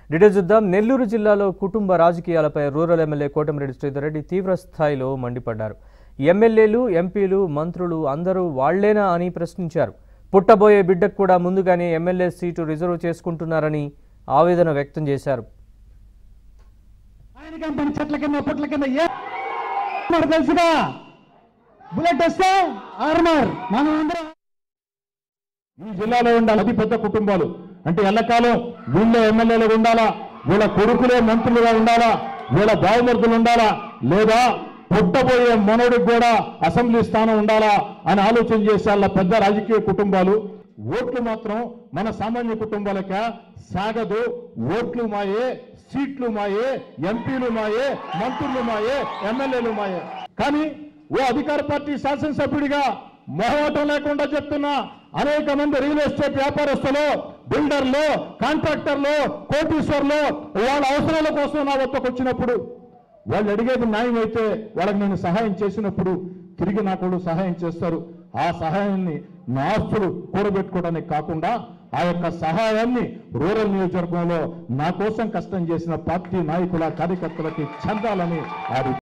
details చూద్దాం నెల్లూరు జిల్లాలో కుటుంబ రాజకీయాలపై రూరల్ ఎమ్మెల్యే కోటమిరెడ్డి శ్రీధర్ రెడ్డి తీవ్ర స్థాయిలో మండిపడ్డారు ఎమ్మెల్యేలు ఎంపీలు మంత్రులు అందరూ వాళ్లేనా అని ప్రశ్నించారు పుట్టబోయే బిడ్డకు కూడా ముందుగానే ఎమ్మెల్యే సీటు రిజర్వ్ చేసుకుంటున్నారని ఆవేదన వ్యక్తం చేశారు ఆయన కంపెనీ చెట్ల కింద పుట్ల కింద ఏ మరి తెలుసుగా బుల్లెట్ వస్తే ఆర్మర్ మనం అందరం ఈ జిల్లాలో ఉండాలి అతి పెద్ద కుటుంబాలు అంటే ఎల్లకాలం వీళ్ళే ఎమ్మెల్యేలు ఉండాలా వీళ్ళ కొడుకులే మంత్రులుగా ఉండాలా వీళ్ళ బావమర్దులు ఉండాలా లేదా పుట్టబోయే మనోడికి కూడా అసెంబ్లీ స్థానం ఉండాలా అని ఆలోచన చేసే వాళ్ళ పెద్ద రాజకీయ కుటుంబాలు ఓట్లు మాత్రం మన సామాన్య కుటుంబాలక సాగదు ఓట్లు మాయే సీట్లు మాయే ఎంపీలు మాయే మంత్రులు మాయే ఎమ్మెల్యేలు మాయే కానీ ఓ అధికార పార్టీ శాసనసభ్యుడిగా మొహమాటం లేకుండా చెప్తున్నా అనేక మంది రియల్ ఎస్టేట్ వ్యాపారస్తులు బిల్డర్లు కాంట్రాక్టర్లు కోటీశ్వర్లు వాళ్ళ అవసరాల కోసం నా వద్దకు వచ్చినప్పుడు వాళ్ళు అడిగేది న్యాయం అయితే వాళ్ళకి నేను సహాయం చేసినప్పుడు తిరిగి నాకు వాళ్ళు సహాయం చేస్తారు ఆ సహాయాన్ని నా ఆస్తులు కూడబెట్టుకోవడానికి కాకుండా ఆ యొక్క సహాయాన్ని రూరల్ నియోజకవర్గంలో నా కోసం కష్టం చేసిన పార్టీ నాయకుల కార్యకర్తలకి చెందాలని వారు